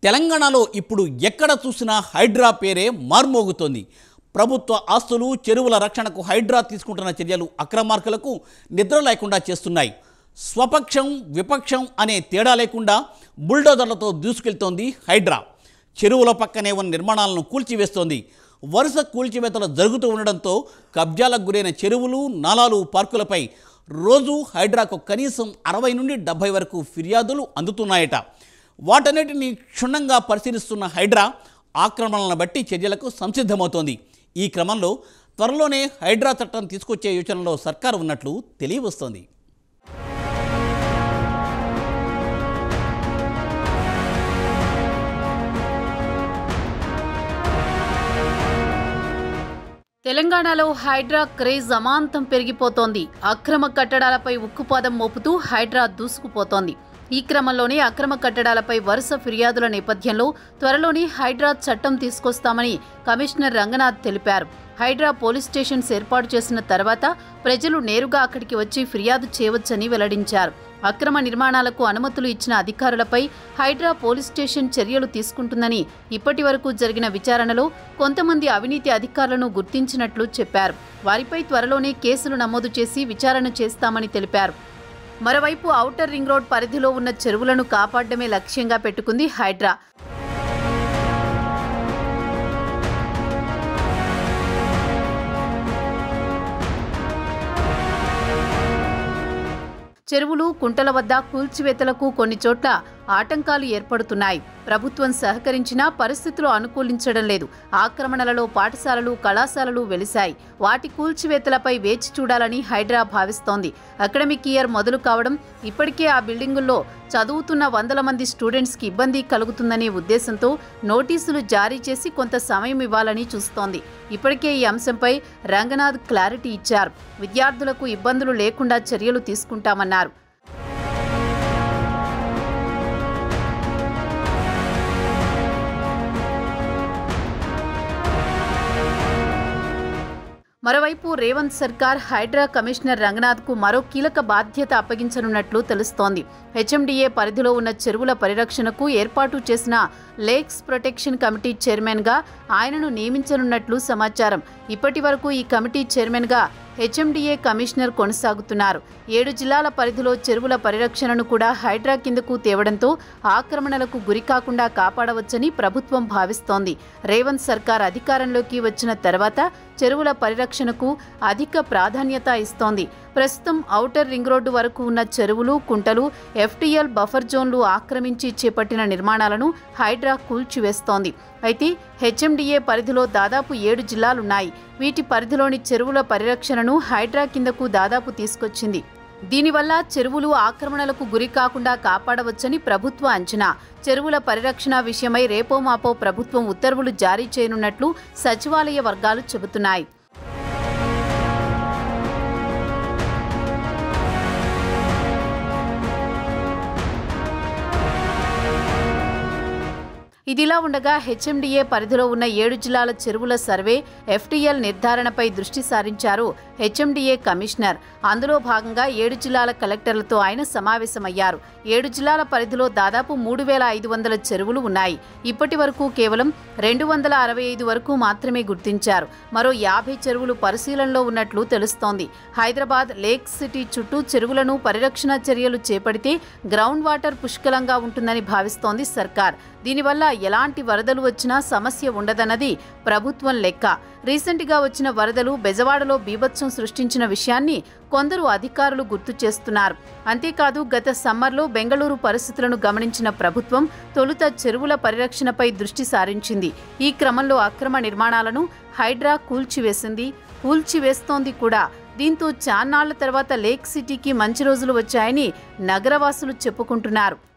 తెలంగాణలో ఇప్పుడు ఎక్కడ చూసినా హైడ్రా పేరే మార్మోగుతోంది ప్రభుత్వ ఆస్తులు చెరువుల రక్షణకు హైడ్రా తీసుకుంటున్న చర్యలు అక్రమార్కులకు నిద్ర లేకుండా చేస్తున్నాయి స్వపక్షం విపక్షం అనే తేడా లేకుండా బుల్డోజర్లతో దూసుకెళ్తోంది హైడ్రా చెరువుల పక్కనే ఉన్న నిర్మాణాలను కూల్చివేస్తోంది వరుస కూల్చివేతలు జరుగుతూ ఉండడంతో కబ్జాలకు గురైన చెరువులు నాలాలు పార్కులపై రోజు హైడ్రాకు కనీసం అరవై నుండి డెబ్బై వరకు ఫిర్యాదులు అందుతున్నాయట వాటన్నిటిని క్షుణ్ణంగా పరిశీలిస్తున్న హైడ్రా ఆక్రమణలను బట్టి చర్యలకు సంసిద్ధమవుతోంది ఈ క్రమంలో త్వరలోనే హైడ్రా చట్టం తీసుకొచ్చే యోచనలో సర్కారు ఉన్నట్లు తెలియవస్తోంది తెలంగాణలో హైడ్రా క్రేజ్ అమాంతం పెరిగిపోతోంది అక్రమ కట్టడాలపై ఉక్కుపాదం మోపుతూ హైడ్రా దూసుకుపోతోంది ఈ క్రమంలోనే అక్రమ కట్టడాలపై వరుస ఫిర్యాదుల నేపథ్యంలో త్వరలోనే హైడ్రా చట్టం తీసుకొస్తామని కమిషనర్ రంగనాథ్ తెలిపారు హైడ్రా పోలీస్ స్టేషన్స్ ఏర్పాటు చేసిన తర్వాత ప్రజలు నేరుగా అక్కడికి వచ్చి ఫిర్యాదు చేయవచ్చని వెల్లడించారు అక్రమ నిర్మాణాలకు అనుమతులు ఇచ్చిన అధికారులపై హైడ్రా పోలీస్ స్టేషన్ చర్యలు తీసుకుంటుందని ఇప్పటి వరకు జరిగిన విచారణలో కొంతమంది అవినీతి అధికారులను గుర్తించినట్లు చెప్పారు వారిపై త్వరలోనే కేసులు నమోదు చేసి విచారణ చేస్తామని తెలిపారు మరోవైపు ఔటర్ రింగ్ రోడ్ పరిధిలో ఉన్న చెరువులను కాపాడమే లక్ష్యంగా పెట్టుకుంది హైడ్రా చెరువులు కుంటల వద్ద కూల్చివేతలకు కొన్ని చోట్ల ఆటంకాలు ఏర్పడుతున్నాయి ప్రభుత్వం సహకరించినా పరిస్థితులు అనుకూలించడం లేదు ఆక్రమణలలో పాఠశాలలు కళాశాలలు వెలిశాయి వాటి కూల్చివేతలపై వేచి చూడాలని హైడ్రా భావిస్తోంది అకాడమిక్ ఇయర్ మొదలు కావడం ఇప్పటికే ఆ బిల్డింగుల్లో చదువుతున్న వందల మంది స్టూడెంట్స్కి ఇబ్బంది కలుగుతుందనే ఉద్దేశంతో నోటీసులు జారీ చేసి కొంత సమయం ఇవ్వాలని చూస్తోంది ఇప్పటికే ఈ అంశంపై రంగనాథ్ క్లారిటీ ఇచ్చారు విద్యార్థులకు ఇబ్బందులు లేకుండా చర్యలు తీసుకుంటామన్నారు మరోవైపు రేవంత్ సర్కార్ హైడ్రా కమిషనర్ రంగనాథ్కు మరో కీలక బాధ్యత అప్పగించనున్నట్లు తెలుస్తోంది హెచ్ఎండిఏ పరిధిలో ఉన్న చెరువుల పరిరక్షణకు ఏర్పాటు చేసిన లేక్స్ ప్రొటెక్షన్ కమిటీ చైర్మన్గా ఆయనను నియమించనున్నట్లు సమాచారం ఇప్పటి వరకు ఈ కమిటీ చైర్మన్గా హెచ్ఎండిఏ కమిషనర్ కొనసాగుతున్నారు ఏడు జిల్లాల పరిధిలో చెరువుల పరిరక్షణను కూడా హైడ్రా కిందకు తేవడంతో ఆక్రమణలకు గురికాకుండా కాపాడవచ్చని ప్రభుత్వం భావిస్తోంది రేవంత్ సర్కార్ అధికారంలోకి వచ్చిన తర్వాత చెరువుల పరిరక్షణకు అధిక ప్రాధాన్యత ఇస్తోంది ప్రస్తుతం ఔటర్ రింగ్ రోడ్డు వరకు ఉన్న చెరువులు కుంటలు ఎఫ్టీఎల్ బఫర్ జోన్లు ఆక్రమించి చేపట్టిన నిర్మాణాలను హైడ్రా కూల్చివేస్తోంది అయితే హెచ్ఎండిఏ పరిధిలో దాదాపు ఏడు జిల్లాలున్నాయి వీటి పరిధిలోని చెరువుల పరిరక్షణను హైడ్రా కిందకు దాదాపు తీసుకొచ్చింది దీనివల్ల చెరువులు ఆక్రమణలకు గురి కాకుండా కాపాడవచ్చని ప్రభుత్వ అంచనా చెరువుల పరిరక్షణ విషయమై రేపో మాపో ప్రభుత్వం ఉత్తర్వులు జారీ చేయనున్నట్లు సచివాలయ వర్గాలు చెబుతున్నాయి ఇదిలా ఉండగా హెచ్ఎండిఏ పరిధిలో ఉన్న ఏడు జిల్లాల చెరువుల సర్వే ఎఫ్టీఎల్ నిర్ధారణపై దృష్టి సారించారు హెచ్ఎండిఏ కమిషనర్ అందులో భాగంగా ఏడు జిల్లాల కలెక్టర్లతో ఆయన సమావేశమయ్యారు ఏడు జిల్లాల పరిధిలో దాదాపు మూడు వేల ఐదు వందల చెరువులు ఉన్నాయి ఇప్పటి వరకు కేవలం రెండు వందల అరవై ఐదు వరకు మాత్రమే గుర్తించారు మరో యాభై చెరువులు పరిశీలనలో ఉన్నట్లు తెలుస్తోంది హైదరాబాద్ లేక్ సిటీ చుట్టూ చెరువులను పరిరక్షణ చర్యలు చేపడితే గ్రౌండ్ వాటర్ పుష్కలంగా ఉంటుందని భావిస్తోంది సర్కార్ దీనివల్ల ఎలాంటి వరదలు వచ్చినా సమస్య ఉండదన్నది ప్రభుత్వం లెక్క రీసెంట్గా వచ్చిన వరదలు బెజవాడలో బీభత్సం సృష్టించిన విషయాన్ని కొందరు అధికారులు గుర్తు చేస్తున్నారు అంతేకాదు గత సమ్మర్లో బెంగళూరు పరిస్థితులను గమనించిన ప్రభుత్వం తొలుత చెరువుల పరిరక్షణపై దృష్టి సారించింది ఈ క్రమంలో అక్రమ నిర్మాణాలను హైడ్రా కూల్చివేసింది కూల్చివేస్తోంది కూడా దీంతో చాన్నాళ్ల తర్వాత లేక్ సిటీకి మంచి రోజులు వచ్చాయని నగరవాసులు చెప్పుకుంటున్నారు